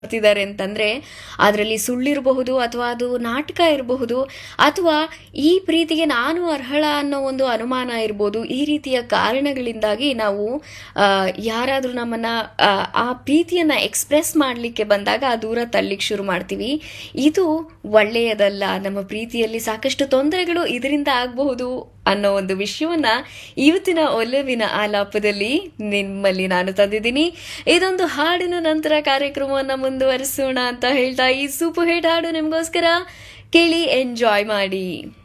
ಬರ್ತಿದ್ದಾರೆ ಅಂತಂದ್ರೆ ಅದರಲ್ಲಿ ಸುಳ್ಳಿರಬಹುದು ಅಥವಾ ಅದು ನಾಟಕ ಇರಬಹುದು ಅಥವಾ ಈ ಪ್ರೀತಿಗೆ ನಾನು ಅರ್ಹಳ ಅನ್ನೋ ಒಂದು ಅನುಮಾನ ಇರ್ಬೋದು ಈ ರೀತಿಯ ಕಾರಣಗಳಿಂದಾಗಿ ನಾವು ಯಾರಾದರೂ ನಮ್ಮನ್ನ ಆ, ಆ ಪ್ರೀತಿಯನ್ನ ಎಕ್ಸ್ಪ್ರೆಸ್ ಮಾಡಲಿಕ್ಕೆ ಬಂದಾಗ ಆ ದೂರ ತಳ್ಳಿಕ್ ಶುರು ಮಾಡ್ತೀವಿ ಇದು ಒಳ್ಳೆಯದಲ್ಲ ನಮ್ಮ ಪ್ರೀತಿಯಲ್ಲಿ ಸಾಕಷ್ಟು ತೊಂದರೆಗಳು ಇದರಿಂದ ಆಗಬಹುದು ಅನ್ನೋ ಒಂದು ವಿಷಯವನ್ನ ಇವತ್ತಿನ ಒಲವಿನ ಆಲಾಪದಲ್ಲಿ ನಿಮ್ಮಲ್ಲಿ ನಾನು ತಂದಿದ್ದೀನಿ ಇದೊಂದು ಹಾಡಿನ ನಂತರ ಕಾರ್ಯಕ್ರಮವನ್ನ ಮುಂದುವರಿಸೋಣ ಅಂತ ಹೇಳ್ತಾ ಈ ಸೂಪರ್ ಹಿಟ್ ಹಾಡು ನಿಮ್ಗೋಸ್ಕರ ಕೇಳಿ ಎಂಜಾಯ್ ಮಾಡಿ